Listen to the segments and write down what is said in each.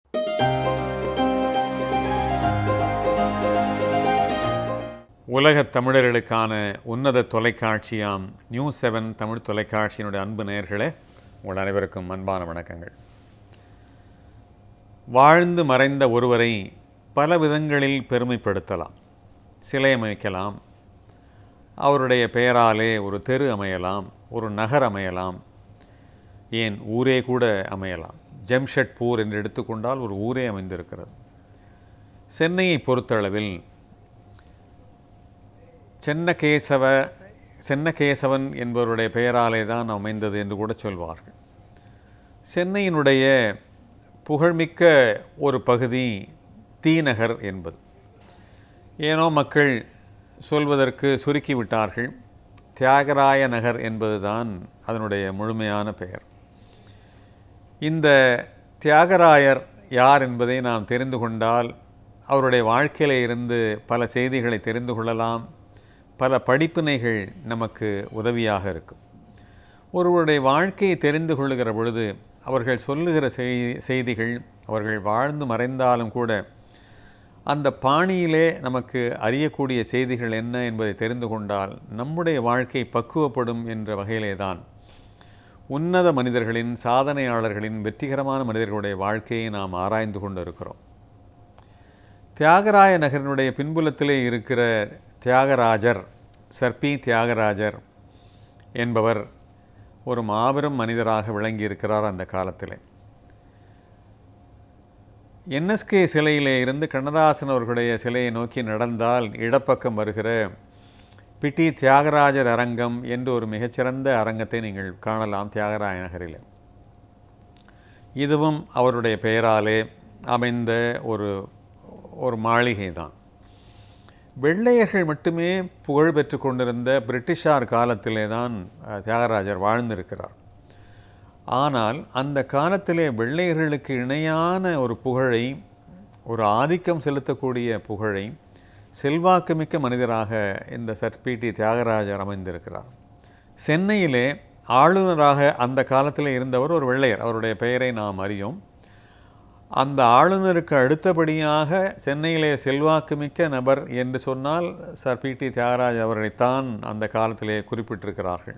உலகத் தமிழர்களுக்கான உன்னத தொலைக்காட்சியாம் நியூஸ் செவன் தமிழ் தொலைக்காட்சியினுடைய அன்பு நேயர்களே உங்கள் அனைவருக்கும் அன்பான வணக்கங்கள் வாழ்ந்து மறைந்த ஒருவரை பல விதங்களில் பெருமைப்படுத்தலாம் சிலை அமைக்கலாம் அவருடைய பெயராலே ஒரு தெரு அமையலாம் ஒரு நகர் அமையலாம் ஏன் ஊரே கூட அமையலாம் ஜம்ஷெட்பூர் என்று எடுத்துக்கொண்டால் ஒரு ஊரே அமைந்திருக்கிறது சென்னையை பொறுத்தளவில் சென்னகேசவ சென்னகேசவன் என்பவருடைய பெயராலே தான் அமைந்தது என்று கூட சொல்வார்கள் சென்னையினுடைய புகழ்மிக்க ஒரு பகுதி தீநகர் என்பது ஏனோ மக்கள் சொல்வதற்கு சுருக்கிவிட்டார்கள் தியாகராய நகர் என்பதுதான் அதனுடைய முழுமையான பெயர் இந்த தியாகராயர் யார் என்பதை நாம் தெரிந்து கொண்டால் அவருடைய வாழ்க்கையில இருந்து பல செய்திகளை தெரிந்து கொள்ளலாம் பல படிப்பினைகள் நமக்கு உதவியாக இருக்கும் ஒருவருடைய வாழ்க்கையை தெரிந்து கொள்ளுகிற பொழுது அவர்கள் சொல்லுகிற செய் செய்திகள் அவர்கள் வாழ்ந்து மறைந்தாலும் கூட அந்த பாணியிலே நமக்கு அறியக்கூடிய செய்திகள் என்ன என்பதை தெரிந்து கொண்டால் நம்முடைய வாழ்க்கை பக்குவப்படும் என்ற வகையிலே தான் உன்னத மனிதர்களின் சாதனையாளர்களின் வெற்றிகரமான மனிதர்களுடைய வாழ்க்கையை நாம் ஆராய்ந்து கொண்டு இருக்கிறோம் தியாகராய நகரினுடைய பின்புலத்திலே இருக்கிற தியாகராஜர் சர்பி தியாகராஜர் என்பவர் ஒரு மாபெரும் மனிதராக விளங்கியிருக்கிறார் அந்த காலத்திலே என்எஸ்கே சிலையிலே இருந்து கண்ணதாசன் அவர்களுடைய சிலையை நோக்கி நடந்தால் இடப்பக்கம் வருகிற பிடி தியாகராஜர் அரங்கம் என்று ஒரு மிகச்சிறந்த அரங்கத்தை நீங்கள் காணலாம் தியாகராய நகரில் இதுவும் அவருடைய பெயராலே அமைந்த ஒரு ஒரு மாளிகை தான் வெள்ளையர்கள் மட்டுமே புகழ் பெற்று கொண்டிருந்த பிரிட்டிஷார் காலத்திலே தான் அஹ், தியாகராஜர் வாழ்ந்திருக்கிறார் ஆனால் அந்த காலத்திலே வெள்ளையர்களுக்கு இணையான ஒரு புகழை ஒரு ஆதிக்கம் செலுத்தக்கூடிய புகழை செல்வாக்குமிக்க மனிதராக இந்த சர்பிடி தியாகராஜர் அமைந்திருக்கிறார் சென்னையிலே ஆளுநராக அந்த காலத்தில் இருந்தவர் ஒரு வெள்ளையர் அவருடைய பெயரை நாம் அறியோம் அந்த ஆளுநருக்கு அடுத்தபடியாக சென்னையிலே செல்வாக்குமிக்க நபர் என்று சொன்னால் சர் பி டி தியாகராஜ் அவர்களைத்தான் அந்த காலத்திலே குறிப்பிட்டிருக்கிறார்கள்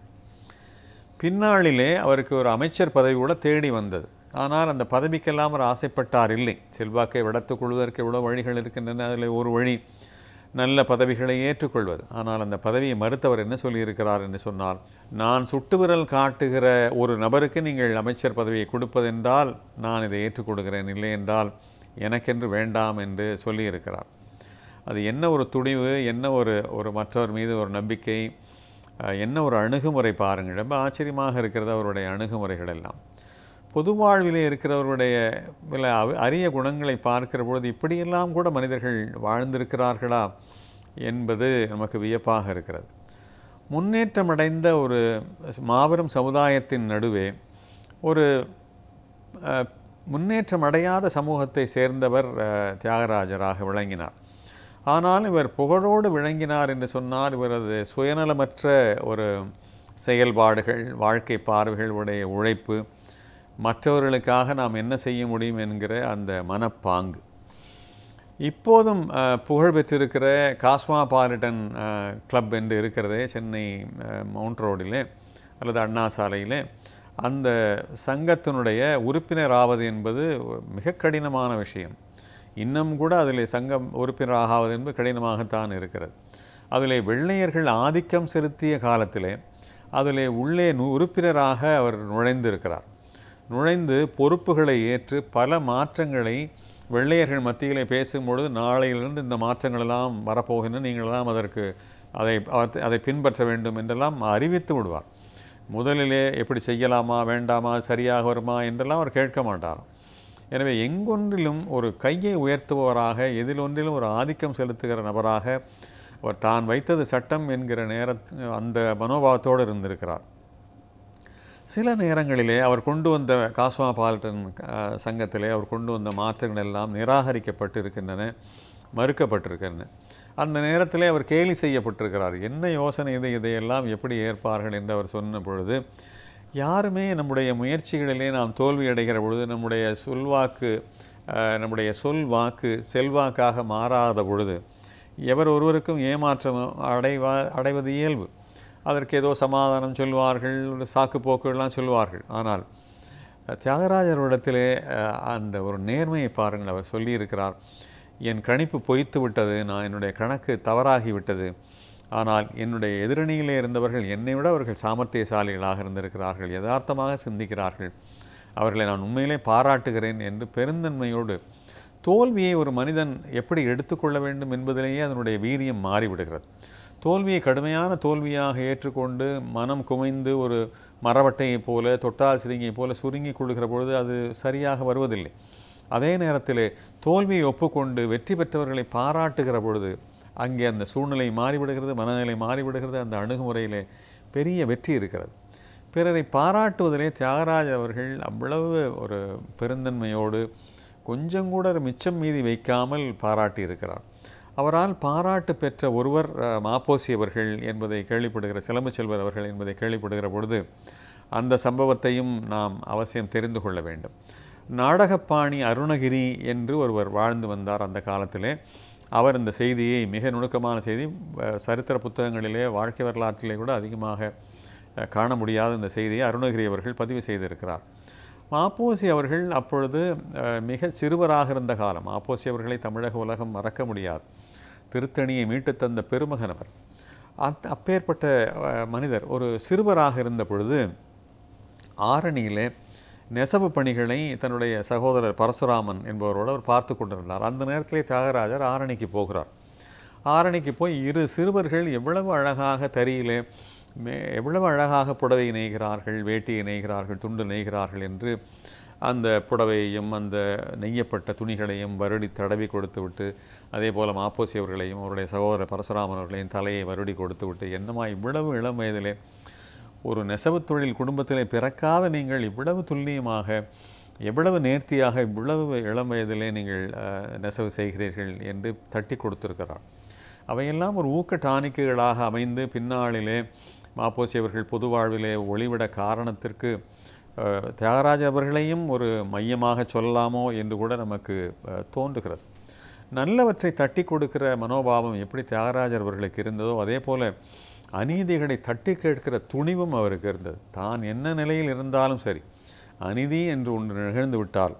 பின்னாளிலே அவருக்கு ஒரு அமைச்சர் பதவி கூட தேடி வந்தது ஆனால் அந்த பதவிக்கெல்லாம் அவர் ஆசைப்பட்டார் இல்லை செல்வாக்கை வளர்த்துக் கொள்வதற்கு எவ்வளோ வழிகள் இருக்கின்றன அதில் ஒரு வழி நல்ல பதவிகளை ஏற்றுக்கொள்வது ஆனால் அந்த பதவியை மறுத்தவர் என்ன சொல்லியிருக்கிறார் என்று சொன்னால் நான் சுட்டு விரல் காட்டுகிற ஒரு நபருக்கு நீங்கள் அமைச்சர் பதவியை கொடுப்பதென்றால் நான் இதை ஏற்றுக்கொள்கிறேன் இல்லை என்றால் எனக்கென்று வேண்டாம் என்று சொல்லியிருக்கிறார் அது என்ன ஒரு துணிவு என்ன ஒரு ஒரு மற்றவர் மீது ஒரு நம்பிக்கை அஹ், என்ன ஒரு அணுகுமுறை பாருங்கள் ரொம்ப ஆச்சரியமாக இருக்கிறது அவருடைய அணுகுமுறைகள் எல்லாம் பொது வாழ்விலே இருக்கிறவருடைய சில அவி- அரிய குணங்களை பார்க்கிற பொழுது இப்படியெல்லாம் கூட மனிதர்கள் வாழ்ந்திருக்கிறார்களா என்பது நமக்கு வியப்பாக இருக்கிறது முன்னேற்றமடைந்த ஒரு மாபெரும் சமுதாயத்தின் நடுவே ஒரு அஹ், முன்னேற்றமடையாத சமூகத்தை சேர்ந்தவர் அஹ், தியாகராஜராக விளங்கினார் ஆனால் இவர் புகழோடு விளங்கினார் என்று சொன்னால் இவரது சுயநலமற்ற ஒரு செயல்பாடுகள் வாழ்க்கை பார்வைகள் உடைய உழைப்பு மற்றவர்களுக்காக நாம் என்ன செய்ய முடியும் என்கிற அந்த மனப்பாங்கு இப்போதும் அஹ், புகழ் பெற்றிருக்கிற காஸ்மாபாலிட்டன் அஹ், கிளப் என்று இருக்கிறதே சென்னை அஹ், மவுண்ட் ரோடிலே அல்லது அண்ணா சாலையிலே அந்த சங்கத்தினுடைய உறுப்பினர் ஆவது என்பது மிக கடினமான விஷயம் இன்னும் கூட அதில் சங்கம் உறுப்பினர் ஆகாவது என்பது கடினமாகத்தான் இருக்கிறது அதிலே வெள்ளையர்கள் ஆதிக்கம் செலுத்திய காலத்திலே அதிலே உள்ளே நு- உறுப்பினராக அவர் நுழைந்திருக்கிறார் நுழைந்து பொறுப்புகளை ஏற்று பல மாற்றங்களை வெள்ளையர்கள் மத்தியிலே பேசும்பொழுது நாளையிலிருந்து இந்த மாற்றங்கள் எல்லாம் வரப்போகின்றன நீங்களெல்லாம் அதற்கு அதை அவத்- அதை பின்பற்ற வேண்டும் என்றெல்லாம் அறிவித்து விடுவார் முதலிலே எப்படி செய்யலாமா வேண்டாமா சரியாக வருமா என்றெல்லாம் அவர் கேட்க மாட்டார் எனவே எங்கொன்றிலும் ஒரு கையை உயர்த்துபவராக எதிலொன்றிலும் ஒரு ஆதிக்கம் செலுத்துகிற நபராக அவர் தான் வைத்தது சட்டம் என்கிற நேரத் அந்த மனோபாவத்தோடு இருந்திருக்கிறார் சில நேரங்களிலே அவர் கொண்டு வந்த காஸ்மாபாலிட்டன் அஹ், சங்கத்திலே அவர் கொண்டு வந்த மாற்றங்கள் எல்லாம் நிராகரிக்கப்பட்டு இருக்கின்றன மறுக்கப்பட்டிருக்கின்றன அந்த நேரத்திலே அவர் கேலி செய்யப்பட்டிருக்கிறார் என்ன யோசனை இது இதையெல்லாம் எப்படி ஏற்பார்கள் என்று அவர் சொன்ன பொழுது யாருமே நம்முடைய முயற்சிகளிலே நாம் தோல்வி அடைகிற பொழுது நம்முடைய சொல்வாக்கு அஹ், நம்முடைய சொல் வாக்கு செல்வாக்காக மாறாத பொழுது எவர் ஒருவருக்கும் ஏமாற்றம் அடைவா அடைவது இயல்பு அதற்கு ஏதோ சமாதானம் சொல்வார்கள் ஒரு சாக்கு போக்குகள்லாம் சொல்வார்கள் ஆனால் தியாகராஜரிடத்திலே அஹ், அந்த ஒரு நேர்மையை பாருங்கள் அவர் சொல்லியிருக்கிறார் என் கணிப்பு பொய்த்து விட்டது நான் என்னுடைய கணக்கு தவறாகி விட்டது ஆனால் என்னுடைய எதிரணியிலே இருந்தவர்கள் என்னை விட அவர்கள் சாமர்த்தியசாலிகளாக இருந்திருக்கிறார்கள் யதார்த்தமாக சிந்திக்கிறார்கள் அவர்களை நான் உண்மையிலே பாராட்டுகிறேன் என்று பெருந்தன்மையோடு தோல்வியை ஒரு மனிதன் எப்படி எடுத்துக்கொள்ள வேண்டும் என்பதிலேயே அதனுடைய வீரியம் மாறிவிடுகிறது தோல்வியை கடுமையான தோல்வியாக ஏற்றுக்கொண்டு மனம் குமைந்து ஒரு மரவட்டையைப் போல தொட்டால் சிறுங்கியைப் போல சுருங்கி கொள்ளுகிற பொழுது அது சரியாக வருவதில்லை அதே நேரத்தில் தோல்வியை ஒப்புக்கொண்டு வெற்றி பெற்றவர்களை பாராட்டுகிற பொழுது அங்கே அந்த சூழ்நிலை மாறிவிடுகிறது மனநிலை மாறிவிடுகிறது அந்த அணுகுமுறையிலே பெரிய வெற்றி இருக்கிறது பிறரை பாராட்டுவதிலே தியாகராஜ் அவர்கள் அவ்வளவு ஒரு பெருந்தன்மையோடு கொஞ்சம் கூட ஒரு மிச்சம் மீதி வைக்காமல் பாராட்டி இருக்கிறார் அவரால் பாராட்டு பெற்ற ஒருவர் அஹ், மாப்போசி அவர்கள் என்பதை கேள்விப்படுகிற சிலம்பு செல்வர் அவர்கள் என்பதை கேள்விப்படுகிற பொழுது அந்த சம்பவத்தையும் நாம் அவசியம் தெரிந்து கொள்ள வேண்டும் நாடகப்பாணி அருணகிரி என்று ஒருவர் வாழ்ந்து வந்தார் அந்த காலத்திலே அவர் இந்த செய்தியை மிக நுணுக்கமான செய்தி அஹ், சரித்திர புத்தகங்களிலே வாழ்க்கை வரலாற்றிலே கூட அதிகமாக அஹ், காண முடியாத இந்த செய்தியை அருணகிரி அவர்கள் பதிவு செய்திருக்கிறார் மாப்போசி அவர்கள் அப்பொழுது அஹ், மிக சிறுவராக இருந்த காலம் மாப்போசி அவர்களை தமிழக உலகம் மறக்க முடியாது திருத்தணியை மீட்டு தந்த பெருமகன் அவர் அத் அப்பேற்பட்ட அஹ், மனிதர் ஒரு சிறுவராக இருந்த பொழுது ஆரணியிலே நெசவு பணிகளை தன்னுடைய சகோதரர் பரசுராமன் என்பவரோடு அவர் பார்த்து கொண்டிருந்தார் அந்த நேரத்திலே தியாகராஜர் ஆரணிக்கு போகிறார் ஆரணிக்கு போய் இரு சிறுவர்கள் எவ்வளவு அழகாக தறியிலே மே எவ்வளவு அழகாக புடவை நெய்கிறார்கள் வேட்டியை நெய்கிறார்கள் துண்டு நெய்கிறார்கள் என்று அந்த புடவையையும் அந்த நெய்யப்பட்ட துணிகளையும் வருடி தடவி கொடுத்து விட்டு அதே போல் மாப்போசி அவர்களையும் அவருடைய சகோதரர் பரசுராமன் அவர்களையும் தலையை வருடி கொடுத்து விட்டு என்னமா இவ்வளவு இளம் வயதிலே ஒரு நெசவுத் தொழில் குடும்பத்திலே பிறக்காத நீங்கள் இவ்வளவு துல்லியமாக எவ்வளவு நேர்த்தியாக இவ்வளவு இளம் வயதிலே நீங்கள் அஹ், நெசவு செய்கிறீர்கள் என்று தட்டி கொடுத்திருக்கிறார் அவையெல்லாம் ஒரு ஊக்க டானிக்குகளாக அமைந்து பின்னாளிலே மாப்போசி அவர்கள் பொது வாழ்விலே ஒளிவிட காரணத்திற்கு அஹ், தியாகராஜ அவர்களையும் ஒரு மையமாக சொல்லலாமோ என்று கூட நமக்கு அஹ், தோன்றுகிறது நல்லவற்றை தட்டி கொடுக்கிற மனோபாவம் எப்படி தியாகராஜர் அவர்களுக்கு இருந்ததோ அதே போல அநீதிகளை தட்டி கேட்கிற துணிவும் அவருக்கு இருந்தது தான் என்ன நிலையில் இருந்தாலும் சரி அநீதி என்று ஒன்று நிகழ்ந்து விட்டால்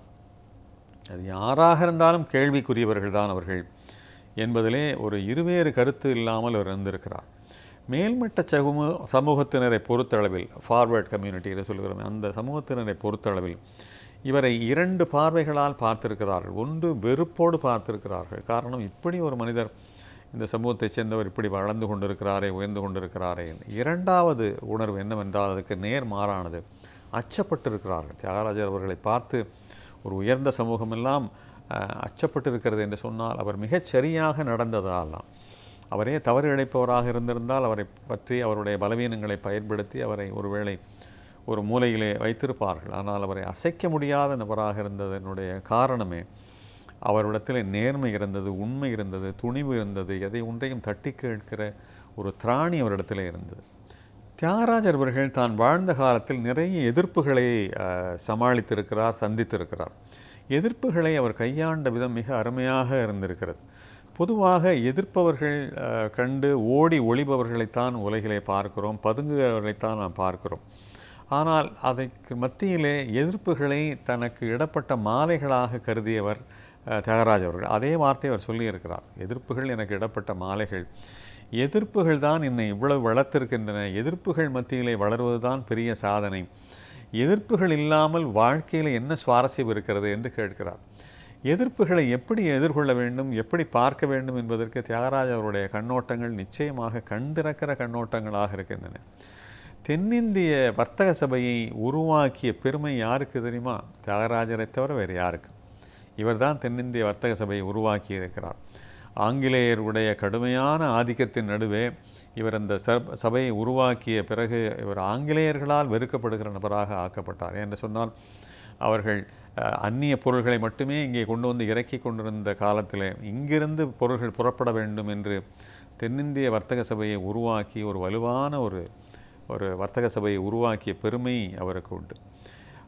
அது யாராக இருந்தாலும் கேள்விக்குரியவர்கள் தான் அவர்கள் என்பதிலே ஒரு இருவேறு கருத்து இல்லாமல் அவர் இருந்திருக்கிறார் மேல்மட்ட சகுமு சமூகத்தினரை பொறுத்தளவில் ஃபார்வர்ட் கம்யூனிட்டியில் சொல்கிறோம் அந்த சமூகத்தினரை பொறுத்தளவில் இவரை இரண்டு பார்வைகளால் பார்த்திருக்கிறார்கள் ஒன்று வெறுப்போடு பார்த்திருக்கிறார்கள் காரணம் இப்படி ஒரு மனிதர் இந்த சமூகத்தைச் சேர்ந்தவர் இப்படி வளர்ந்து கொண்டிருக்கிறாரே உயர்ந்து கொண்டிருக்கிறாரே இரண்டாவது உணர்வு என்னவென்றால் அதுக்கு நேர் மாறானது அச்சப்பட்டிருக்கிறார்கள் தியாகராஜர் அவர்களை பார்த்து ஒரு உயர்ந்த சமூகமெல்லாம் அஹ், அச்சப்பட்டிருக்கிறது என்று சொன்னால் அவர் மிகச் சரியாக நடந்ததாலாம் அவரே தவறு இழைப்பவராக இருந்திருந்தால் அவரை பற்றி அவருடைய பலவீனங்களை பயன்படுத்தி அவரை ஒருவேளை ஒரு மூலையிலே வைத்திருப்பார்கள் ஆனால் அவரை அசைக்க முடியாத நபராக இருந்ததனுடைய காரணமே அவரிடத்தில் நேர்மை இருந்தது உண்மை இருந்தது துணிவு இருந்தது எதை ஒன்றையும் தட்டி கேட்கிற ஒரு திராணி அவரிடத்தில் இருந்தது தியாகராஜர் அவர்கள் தான் வாழ்ந்த காலத்தில் நிறைய எதிர்ப்புகளை அஹ், சமாளித்திருக்கிறார் சந்தித்திருக்கிறார் எதிர்ப்புகளை அவர் கையாண்ட விதம் மிக அருமையாக இருந்திருக்கிறது பொதுவாக எதிர்ப்பவர்கள் அஹ், கண்டு ஓடி ஒளிபவர்களைத்தான் உலகிலே பார்க்கிறோம் பதுங்குகிறவர்களைத்தான் நாம் பார்க்கிறோம் ஆனால் அதற்கு மத்தியிலே எதிர்ப்புகளை தனக்கு இடப்பட்ட மாலைகளாக கருதியவர் அஹ், தியாகராஜ் அவர்கள் அதே வார்த்தையை அவர் சொல்லியிருக்கிறார் எதிர்ப்புகள் எனக்கு இடப்பட்ட மாலைகள் எதிர்ப்புகள் தான் என்னை இவ்வளவு வளர்த்திருக்கின்றன எதிர்ப்புகள் மத்தியிலே வளர்வதுதான் பெரிய சாதனை எதிர்ப்புகள் இல்லாமல் வாழ்க்கையில் என்ன சுவாரஸ்யம் இருக்கிறது என்று கேட்கிறார் எதிர்ப்புகளை எப்படி எதிர்கொள்ள வேண்டும் எப்படி பார்க்க வேண்டும் என்பதற்கு தியாகராஜ் அவருடைய கண்ணோட்டங்கள் நிச்சயமாக கண்திறக்கிற கண்ணோட்டங்களாக இருக்கின்றன தென்னிந்திய வர்த்தக சபையை உருவாக்கிய பெருமை யாருக்கு தெரியுமா தியாகராஜரை தவிர வேறு யாருக்கு இவர்தான் தென்னிந்திய வர்த்தக சபையை உருவாக்கி இருக்கிறார் ஆங்கிலேயருடைய கடுமையான ஆதிக்கத்தின் நடுவே இவர் அந்த சப் சபையை உருவாக்கிய பிறகு இவர் ஆங்கிலேயர்களால் வெறுக்கப்படுகிற நபராக ஆக்கப்பட்டார் என்று சொன்னால் அவர்கள் அஹ், அந்நிய பொருள்களை மட்டுமே இங்கே கொண்டு வந்து இறக்கி கொண்டிருந்த காலத்தில் இங்கிருந்து பொருள்கள் புறப்பட வேண்டும் என்று தென்னிந்திய வர்த்தக சபையை உருவாக்கி ஒரு வலுவான ஒரு ஒரு வர்த்தக சபையை உருவாக்கிய பெருமை அவருக்கு உண்டு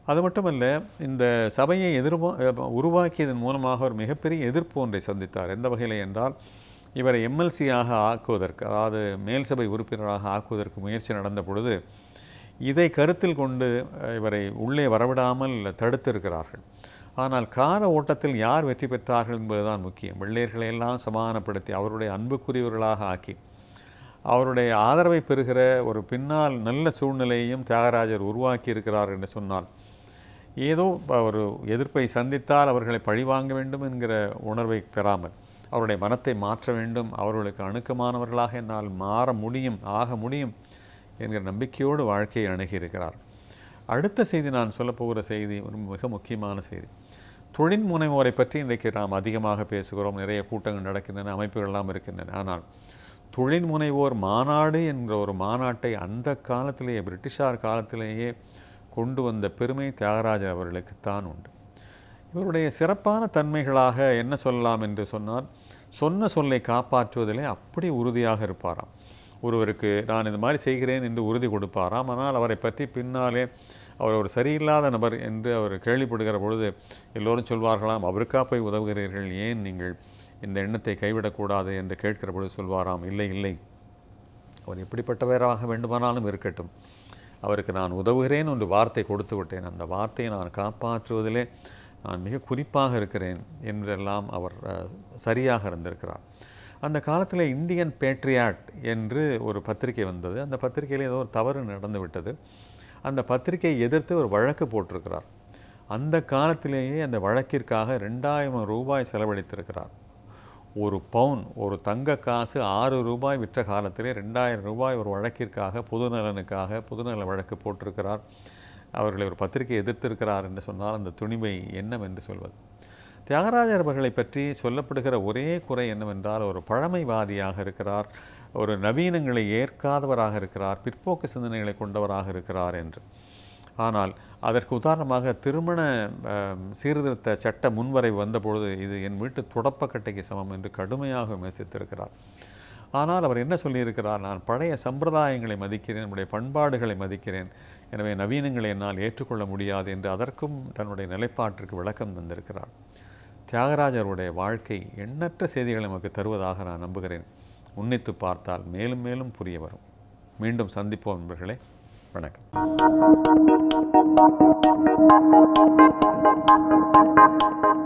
அது மட்டுமல்ல இந்த சபையை எதிர்பா உருவாக்கியதன் மூலமாக ஒரு மிகப்பெரிய எதிர்ப்பு ஒன்றை சந்தித்தார் எந்த வகையில் என்றால் இவரை எம்எல்சியாக ஆக்குவதற்கு அதாவது மேல் சபை உறுப்பினராக ஆக்குவதற்கு முயற்சி நடந்த பொழுது இதை கருத்தில் கொண்டு அஹ், இவரை உள்ளே வரவிடாமல் தடுத்திருக்கிறார்கள் ஆனால் கால ஓட்டத்தில் யார் வெற்றி பெற்றார்கள் என்பதுதான் முக்கியம் வெள்ளையர்களை எல்லாம் சமாதானப்படுத்தி அவருடைய அன்புக்குரியவர்களாக ஆக்கி அவருடைய ஆதரவை பெறுகிற ஒரு பின்னால் நல்ல சூழ்நிலையையும் தியாகராஜர் உருவாக்கி இருக்கிறார் என்று சொன்னால் ஏதோ ப- ஒரு எதிர்ப்பை சந்தித்தால் அவர்களை பழிவாங்க வேண்டும் என்கிற உணர்வை பெறாமல் அவருடைய மனத்தை மாற்ற வேண்டும் அவர்களுக்கு அணுக்கமானவர்களாக என்னால் மாற முடியும் ஆக முடியும் என்கிற நம்பிக்கையோடு வாழ்க்கையை அணுகியிருக்கிறார் அடுத்த செய்தி நான் சொல்லப் போகிற செய்தி ஒரு மிக முக்கியமான செய்தி தொழில் முனைவோரை பற்றி இன்றைக்கு நாம் அதிகமாக பேசுகிறோம் நிறைய கூட்டங்கள் நடக்கின்றன அமைப்புகள் எல்லாம் இருக்கின்றன ஆனால் தொழில் முனைவோர் மாநாடு என்ற ஒரு மாநாட்டை அந்த காலத்திலேயே பிரிட்டிஷார் காலத்திலேயே கொண்டு வந்த பெருமை தியாகராஜர் அவர்களுக்குத்தான் உண்டு இவருடைய சிறப்பான தன்மைகளாக என்ன சொல்லலாம் என்று சொன்னால் சொன்ன சொல்லை காப்பாற்றுவதிலே அப்படி உறுதியாக இருப்பாராம் ஒருவருக்கு நான் இந்த மாதிரி செய்கிறேன் என்று உறுதி கொடுப்பாராம் ஆனால் அவரை பற்றி பின்னாலே அவர் ஒரு சரியில்லாத நபர் என்று அவர் கேள்விப்படுகிற பொழுது எல்லோரும் சொல்வார்களாம் அவருக்கா போய் உதவுகிறீர்கள் ஏன் நீங்கள் இந்த எண்ணத்தை கைவிடக்கூடாது என்று கேட்கிற பொழுது சொல்வாராம் இல்லை இல்லை அவர் எப்படிப்பட்டவராக வேண்டுமானாலும் இருக்கட்டும் அவருக்கு நான் உதவுகிறேன் என்று வார்த்தை கொடுத்து விட்டேன் அந்த வார்த்தையை நான் காப்பாற்றுவதிலே நான் மிக குறிப்பாக இருக்கிறேன் என்றெல்லாம் அவர் அஹ், சரியாக இருந்திருக்கிறார் அந்த காலத்தில் இந்தியன் பேட்ரியாட் என்று ஒரு பத்திரிகை வந்தது அந்த பத்திரிகையில் ஏதோ ஒரு தவறு நடந்து விட்டது அந்த பத்திரிகையை எதிர்த்து ஒரு வழக்கு போட்டிருக்கிறார் அந்த காலத்திலேயே அந்த வழக்கிற்காக ரெண்டாயிரம் ரூபாய் செலவழித்திருக்கிறார் ஒரு பவுன் ஒரு தங்க காசு ஆறு ரூபாய் விற்ற காலத்திலே ரெண்டாயிரம் ரூபாய் ஒரு வழக்கிற்காக பொதுநலனுக்காக பொதுநல வழக்கு போட்டிருக்கிறார் அவர்களை ஒரு பத்திரிகை எதிர்த்திருக்கிறார் என்று சொன்னால் அந்த துணிவை என்னவென்று சொல்வது தியாகராஜர் அவர்களை பற்றி சொல்லப்படுகிற ஒரே குறை என்னவென்றால் ஒரு பழமைவாதியாக இருக்கிறார் ஒரு நவீனங்களை ஏற்காதவராக இருக்கிறார் பிற்போக்கு சிந்தனைகளை கொண்டவராக இருக்கிறார் என்று ஆனால் அதற்கு உதாரணமாக திருமண அஹ், சீர்திருத்த சட்ட முன்வரை வந்தபொழுது இது என் வீட்டு துடப்பக்கட்டைக்கு சமம் என்று கடுமையாக விமர்சித்திருக்கிறார் ஆனால் அவர் என்ன சொல்லியிருக்கிறார் நான் பழைய சம்பிரதாயங்களை மதிக்கிறேன் நம்முடைய பண்பாடுகளை மதிக்கிறேன் எனவே நவீனங்களை என்னால் ஏற்றுக்கொள்ள முடியாது என்று அதற்கும் தன்னுடைய நிலைப்பாட்டிற்கு விளக்கம் தந்திருக்கிறார் தியாகராஜருடைய வாழ்க்கை எண்ணற்ற செய்திகளை நமக்கு தருவதாக நான் நம்புகிறேன் உன்னித்து பார்த்தால் மேலும் மேலும் புரிய வரும் மீண்டும் சந்திப்போம் நண்பர்களே வணக்கம்